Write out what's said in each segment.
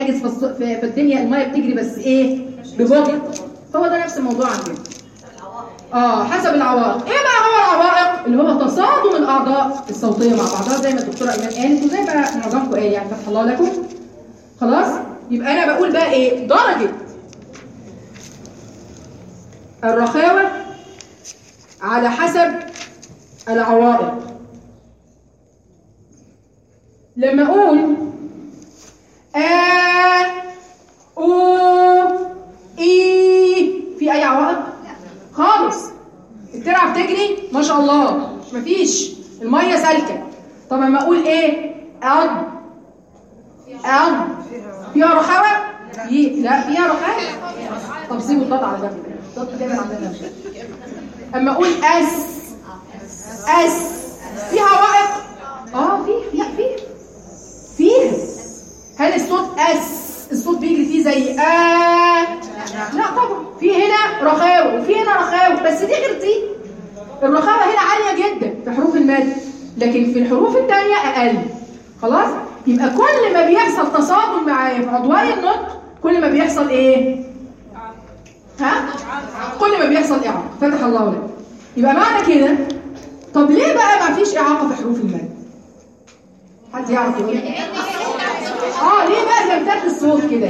في الص- في في الدنيا الميه بتجري بس ايه ببطء هو ده نفس الموضوع عندنا اه حسب العوائق ايه بقى هو العوائق اللي هو تصادم الاعضاء الصوتيه مع بعضها زي ما الدكتوره ايمان قالت وزي ما معظمكم قال يعني فتح الله لكم خلاص يبقى انا بقول بقى ايه درجه الرخاوه على حسب العوائق لما اقول آ او اي في اي عوائق خالص الترعه بتجري ما شاء الله مفيش الميه سالكه طب لما اقول ايه اض اض فيها رخاوه في- لا فيها رخاوه طب سيبوا الضاد على جنب الضاد دايما عندنا مشكله اما اقول اس اس فيها عوائق اه في لا فيها فيها هل الصوت اس الصوت بيجري فيه زي آه لا طبعا في هنا رخاوة وفي هنا رخاوة بس دي غير دي الرخاوة هنا عالية جدا في حروف المد لكن في الحروف التانية أقل خلاص يبقى كل ما بيحصل تصادم معايا في عضواي النطق كل ما بيحصل ايه ها كل ما بيحصل إعاقة فتح الله لك يبقى معنى كده طب ليه بقى ما فيش إعاقة في حروف المد حد يعرف يقول اه ليه بقى زمتات الصوت كده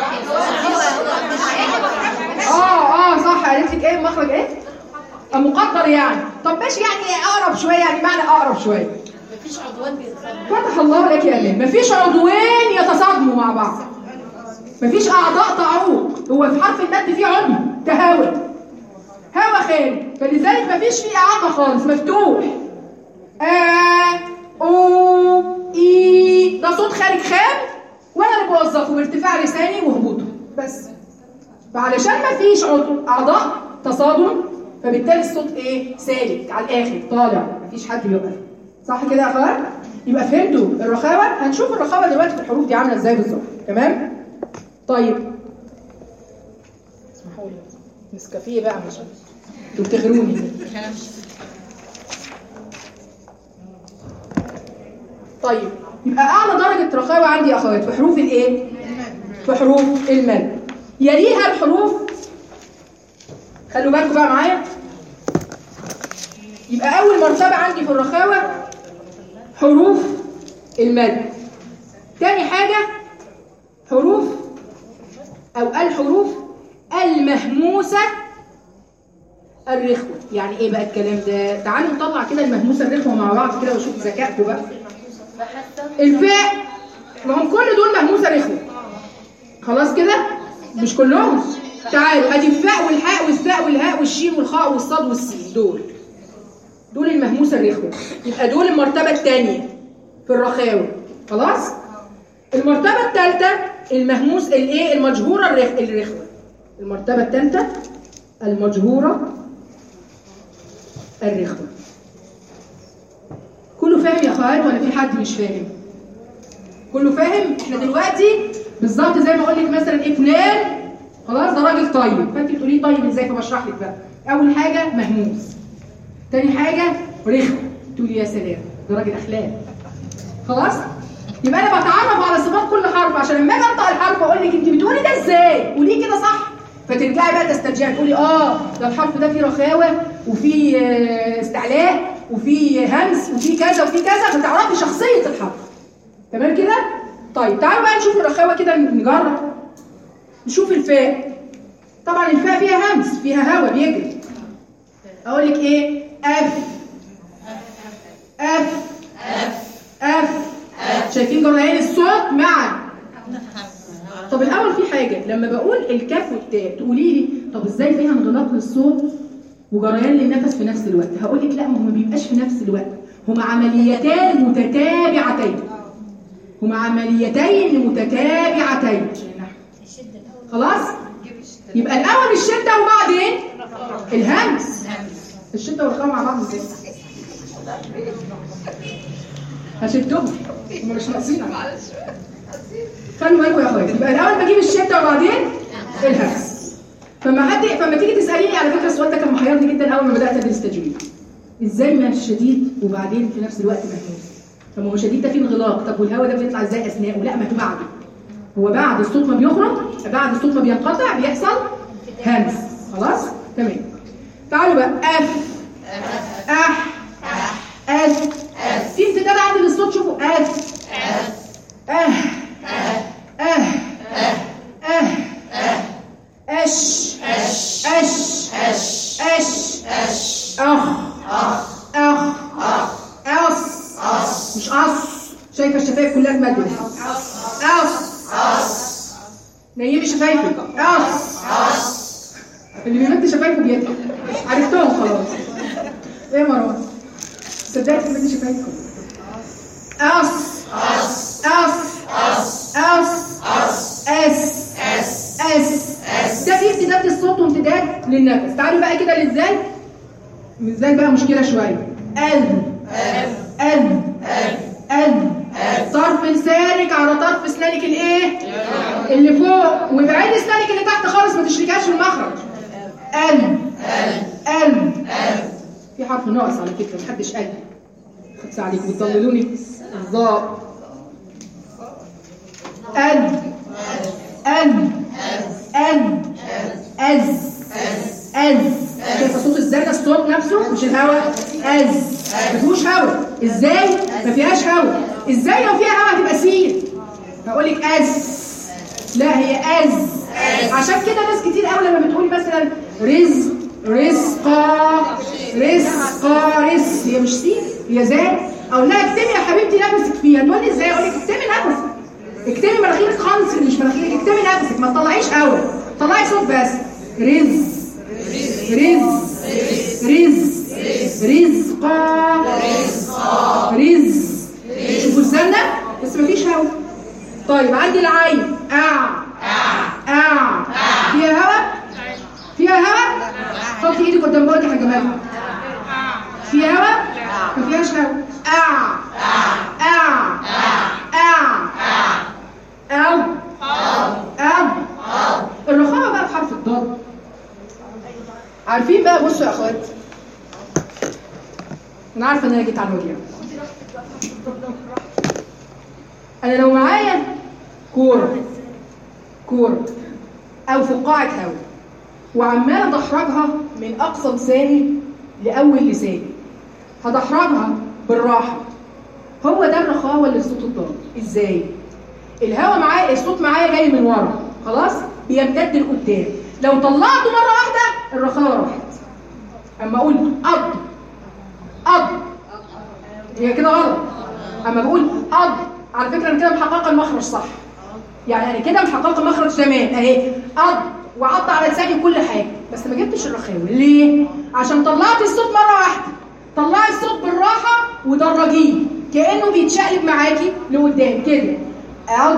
اه اه صح قالت لك ايه مخرج ايه مقدر يعني طب ماشي يعني اقرب شويه يعني معنى اقرب شويه مفيش عضوان بيتصرف فتح الله لك يا امان مفيش عضوين يتصادموا مع بعض مفيش اعضاء تعوق هو في حرف المد فيه عضو تهاوى هوا خارج فلذلك مفيش فيه اعاقه خالص مفتوح آ او اي ده صوت خارج خام وانا اللي بوظفه بارتفاع لساني وهبوطه بس فعلشان مفيش عضو اعضاء تصادم فبالتالي الصوت ايه سالك على الاخر طالع مفيش حد بيوقف صح كده يا اخوات يبقى فهمتوا الرخاوه هنشوف الرخاوه دلوقتي في الحروف دي عامله ازاي بالظبط تمام طيب اسمحوا لي نسكافيه بقى مش انتوا بتغروني طيب يبقى اعلى درجه رخاوه عندي يا اخوات في حروف الايه في حروف المد يليها الحروف خلوا بالكم بقى معايا يبقى اول مرتبه عندي في الرخاوه حروف المد تاني حاجه حروف او الحروف المهموسه الرخوه يعني ايه بقى الكلام ده تعالوا نطلع كده المهموسه الرخوه مع بعض كده واشوف ذكائكم بقى الفاء ما هم كل دول مهموسه رخوه خلاص كده مش كلهم تعالوا ادي الفاء والحاء والثاء والهاء والشين والخاء والصاد والسين دول دول المهموسه الرخوه يبقى دول المرتبه الثانيه في الرخاوه خلاص المرتبه الثالثه المهموس الايه المجهوره الرخ... الرخوه المرتبه الثالثه المجهوره الرخوه كله فاهم يا اخوات ولا في حد مش فاهم كله فاهم احنا دلوقتي بالظبط زي ما اقول لك مثلا ايه فلان خلاص ده راجل طيب فانت بتقولي طيب ازاي فبشرح لك بقى اول حاجه مهموس تاني حاجه رخم تقولي يا سلام ده راجل اخلاق خلاص يبقى انا بتعرف على صفات كل حرف عشان لما اجي انطق الحرف اقول لك انت بتقولي ده ازاي قوليه كده صح فترجعي بقى تسترجعي تقولي اه ده الحرف ده فيه رخاوه وفيه آه، استعلاء وفيه همس وفيه كذا وفيه كذا فتعرفي شخصيه الحرف تمام كده طيب تعالوا بقى نشوف الرخاوه كده نجرب نشوف الفاء طبعا الفاء فيها همس فيها هوا بيجري اقول لك ايه اف اف اف شايفين جريان الصوت معا طب الاول في حاجه لما بقول الكاف والتاء تقولي لي طب ازاي فيها انغلاق للصوت وجريان للنفس في نفس الوقت هقول لك لا ما هو ما بيبقاش في نفس الوقت هما عمليتان متتابعتين هما عمليتين متتابعتين خلاص يبقى الاول الشده وبعدين الهمس الشده والرخاء مع بعض ازاي هشدهم هم مش ناقصين خلوا بالكم يا اخويا يبقى الاول بجيب الشده وبعدين الهمس فما حد فما تيجي تساليني على فكره السؤال ده كان محيرني جدا اول ما بدات ادرس تجويد ازاي ما شديد وبعدين في نفس الوقت مهموس طب ما هو شديد ده فيه انغلاق طب والهواء ده بيطلع ازاي اثناءه لا ما هو بعده هو بعد الصوت ما بيخرج بعد الصوت ما بينقطع بيحصل همس خلاص تمام تعالوا بقى اف اح اف في امتداد عندي للصوت شوفوا اف اه اه اه اش اش اش اش اخ اخ أص مش أص شايفة الشفايف كلها اتمدت أص نيمي شفايفك أص اللي بيمد شفايفه بيضحك عرفتهم خلاص ايه يا مروان صدقت تمد شفايفكم أص أص أص أص أس أس ده فيه امتداد للصوت وامتداد للنفس تعالوا بقى كده للزاي ازاي بقى مشكلة شوية ال ال ال طرف لسانك على طرف اسنانك الايه اللي فوق وابعدي اسنانك اللي تحت خالص ما تشركهاش في المخرج ال ال في حرف ناقص على فكره محدش قال خدت عليكم بتضللوني الظاء ال ال ال از از شايفه صوت الزنه الصوت نفسه مش الهواء از ما فيهوش هواء ازاي ما فيهاش هواء ازاي لو فيها هواء هتبقى سين هقول لك از لا هي از عشان كده ناس كتير قوي لما بتقولي مثلا رزق رزقا رزقا رزق هي مش سين هي زي اقول لها اكتبي يا حبيبتي نفسك فيها تقول لي ازاي اقول لك اكتبي نفسك اكتبي مناخيرك خالص مش مناخيرك اكتبي نفسك ما تطلعيش هواء طلعي صوت بس رزق رزق رزق رزقا رزق شوفوا الزنة بس مفيش هوا طيب عندي العين اع اع فيها هوا فيها هوا حطي ايدك قدام بقك يا جماعه فيها هوا ما فيهاش هوا اع اع اع او او الرخامه بقى في حرف الضاد عارفين بقى بصوا يا اخوات انا عارفه ان انا جيت على الوجع انا لو معايا كوره كوره او فقاعه هواء وعماله ادحرجها من اقصى لساني لاول لساني هدحرجها بالراحه هو ده الرخاوه اللي في صوت الضاد ازاي الهواء معايا الصوت معايا جاي من ورا خلاص بيمتد لقدام لو طلعته مره واحده الرخاوه راحت اما اقول اب اب هي كده غلط اما بقول اب على فكره انا كده محققه المخرج صح يعني انا كده محققه المخرج تمام اهي اب وعض على لساني كل حاجه بس ما جبتش الرخاوه ليه عشان طلعت الصوت مره واحده طلعي الصوت بالراحه ودرجيه كانه بيتشقلب معاكي لقدام كده اب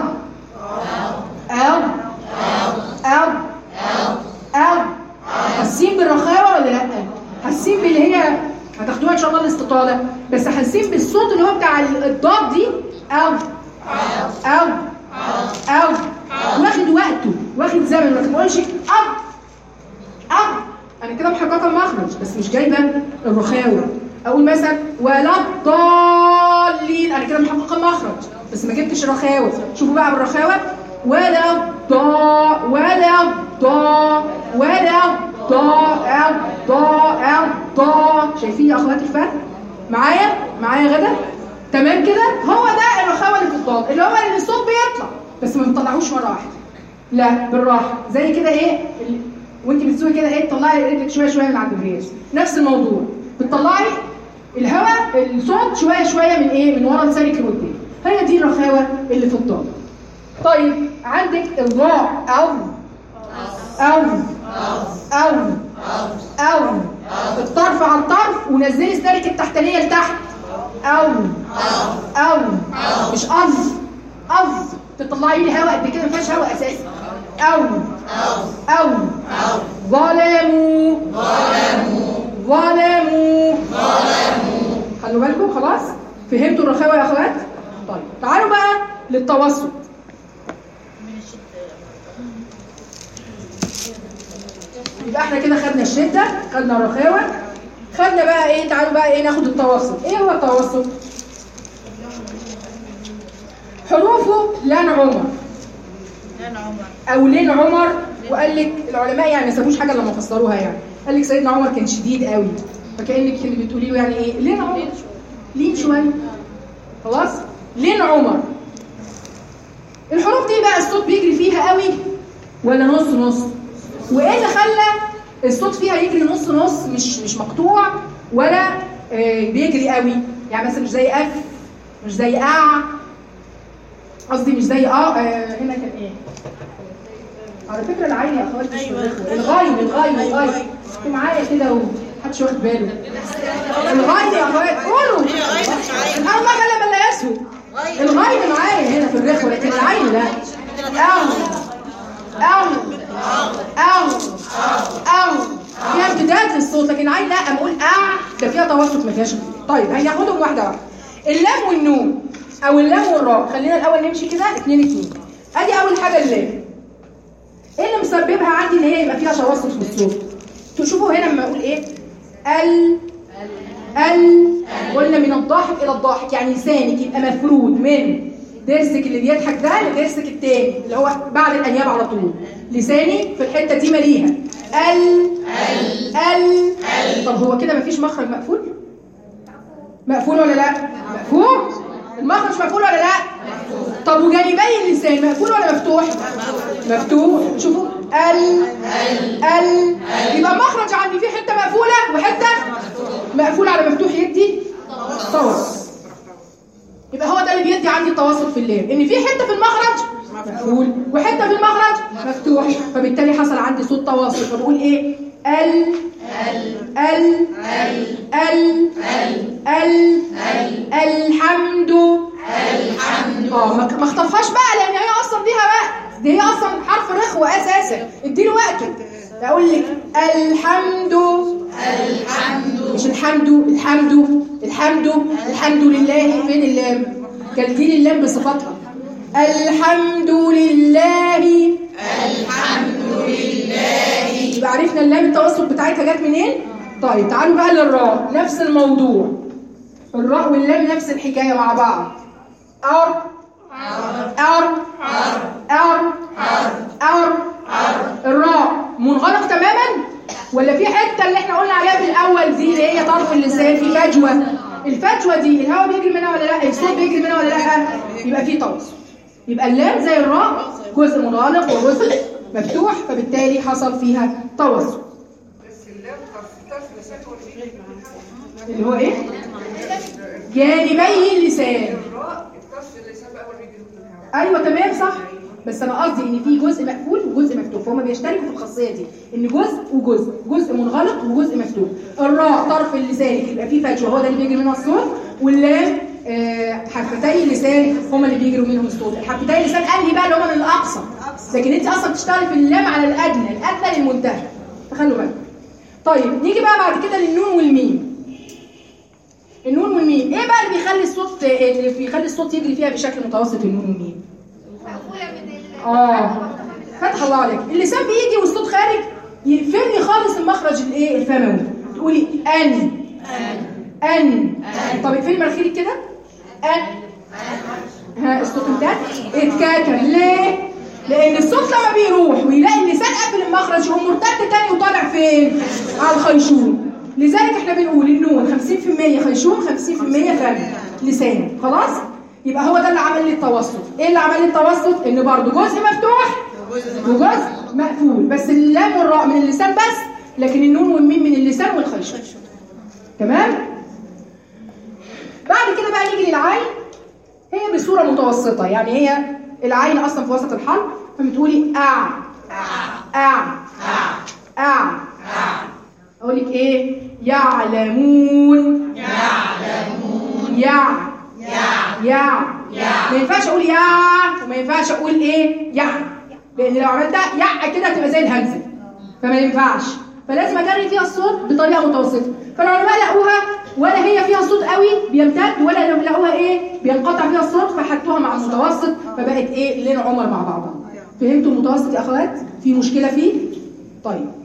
اب اب اب حاسين بالرخاوه ولا لا حاسين باللي هي هتاخدوها ان شاء الله الاستطاله بس حاسين بالصوت اللي هو بتاع الضاد دي او او او واخد وقته واخد زمن ما تقولش اب اب انا كده محققه المخرج بس مش جايبه الرخاوه اقول مثلا ولا الضالين انا كده محققه المخرج بس ما جبتش الرخاوه شوفوا بقى بالرخاوه ولا الضا ولا الضا ولا الضا الضا الضا شايفين يا اخواتي الفرق معايا معايا غدا تمام كده هو ده الرخاوه اللي في الضاد اللي هو اللي الصوت بيطلع بس ما بتطلعوش مره واحده لا بالراحه زي كده ايه ال- وانت بتسوي كده ايه تطلعي رجلك شويه شويه من عند البريز نفس الموضوع بتطلعي الهواء الصوت شويه شويه من ايه من ورا لسانك لقدام هي دي الرخاوه اللي في الضاد طيب عندك الراء او او او او الطرف على الطرف ونزلي اسنانك التحتانيه لتحت او او مش قص قص تطلعي لي هواء قد كده ما فيهاش هواء اساسا او او ظلموا ظلموا خلوا بالكم خلاص فهمتوا الرخاوه يا اخوات طيب تعالوا بقى للتوسط يبقى احنا كده خدنا الشده خدنا الرخاوه خدنا بقى ايه تعالوا بقى ايه ناخد التوسط ايه هو التوسط حروفه لن عمر او لين عمر وقال لك العلماء يعني ما سابوش حاجه لما فسروها يعني قال لك سيدنا عمر كان شديد قوي فكانك اللي بتقولي له يعني ايه لين عمر لين شويه خلاص لين عمر الحروف دي بقى الصوت بيجري فيها قوي ولا نص نص وايه اللي خلى الصوت فيها يجري نص نص مش مش مقطوع ولا آه، بيجري قوي يعني مثلا مش زي اف مش زي اع قصدي مش زي اه آه، هنا كان ايه على فكره العين يا اخواتي مش بالرخوة. الغاين الغاين الغاين انتوا معايا كده ومحدش واخد باله الغاين يا اخوات قولوا انا ما بلا بلا اسود الغاين معايا هنا في الرخوه لكن العين لا أو أو أو أو فيها امتداد للصوت لكن العين لا اما اقول أع ده فيها توسط ما فيهاش امتداد. طيب هناخدهم واحده واحده اللام والنون او اللام والراء خلينا الاول نمشي كده اتنين اتنين ادي اول حاجه اللام ايه اللي مسببها عندي ان هي يبقى فيها توسط في الصوت تشوفوا هنا لما اقول ايه ال ال قلنا من الضاحك الى الضاحك يعني لسانك يبقى مفرود من ضرسك اللي بيضحك ده لضرسك التاني اللي هو بعد الانياب على طول لساني في الحته دي مليها ال ال طب هو كده مفيش مخرج مقفول مقفول ولا لا مقفول المخرج مقفول ولا لا طب وجانبي اللسان مقفول ولا مفتوح مفتوح شوفوا ال ال يبقى مخرج عندي فيه حته مقفوله وحته مقفول على مفتوح يدي توسط يبقى هو ده اللي بيدي عندي التوسط في اللام ان في حته في المخرج مقفول وحته في المخرج مفتوح فبالتالي حصل عندي صوت تواصل فبقول ايه ال ال ال ال ال الحمد الحمد اه ما ما اخطفهاش بقى لان هي اصلا ليها وقت دي هي اصلا حرف رخوه اساسا اديله وقته اقول لك الحمد الحمد مش الحمد الحمد الحمد الحمد لله فين اللام كالدين اللام بصفتها الحمد لله يبقى عرفنا اللام التوسط بتاعتها جت منين؟ طيب تعالوا بقى للراء نفس الموضوع الراء واللام نفس الحكايه مع بعض ار ار ار ار الراء منغلق تماما ولا في حته اللي احنا قلنا عليها في الاول دي اللي هي طرف اللسان في فجوه الفجوه دي الهواء بيجري منها ولا لا الصوت بيجري منها ولا لا يبقى في توسط يبقى اللام زي الراء جزء منغلق وجزء مفتوح فبالتالي حصل فيها توسط بس اللام طرف طرف لسان هو اللي بيجي معاها اللي هو ايه جانبي اللسان الراء الطرف اللسان بقى هو اللي بيجي له الهواء ايوه تمام صح بس انا قصدي ان في جزء مقفول وجزء مفتوح فهم بيشتركوا في الخاصيه دي ان جزء وجزء جزء منغلق وجزء مفتوح الراء طرف اللسان يبقى فيه فجوه هو ده اللي بيجري منها الصوت واللام آه، حفتي اللسان هما اللي بيجروا منهم الصوت الحفتي اللسان انهي بقى اللي هما من الاقصى لكن انت اصلا بتشتغلي في اللام على الادنى الادنى للمنتهى فخلوا بالك طيب نيجي بقى بعد كده للنون والميم النون والميم ايه بقى اللي بيخلي الصوت اللي بيخلي الصوت يجري فيها بشكل متوسط النون والميم اه فتح الله عليك اللسان بيجي والصوت خارج يقفل لي خالص المخرج الايه الفموي تقولي ان ان طب اقفلي مناخيرك كده ان ها الصوت انتهى اتكتم ليه لان الصوت لما بيروح ويلاقي اللسان قافل المخرج يقوم مرتد تاني وطالع فين على الخيشوم لذلك احنا بنقول النون 50% خيشوم 50% فم لسان خلاص يبقى هو ده اللي عمل لي التوسط ايه اللي عمل لي التوسط ان برضو جزء مفتوح وجزء مقفول بس اللام والراء من اللسان بس لكن النون والميم من اللسان والخيشوم تمام بعد كده بقى نيجي للعين هي بصوره متوسطه يعني هي العين اصلا في وسط الحلق فبتقولي اع اع اع اقول لك ايه يعلمون يعلمون يع يع ما ينفعش اقول يا وما ينفعش اقول ايه يع لان لو عملت يع كده هتبقى زي الهمزه فما ينفعش فلازم اجري فيها الصوت بطريقه متوسطه فالعلماء لقوها ولا هي فيها صوت قوي بيمتد ولا لو لقوها ايه بينقطع فيها الصوت فحطوها مع المتوسط فبقت ايه لين عمر مع بعضها فهمتوا المتوسط يا اخوات في مشكله فيه طيب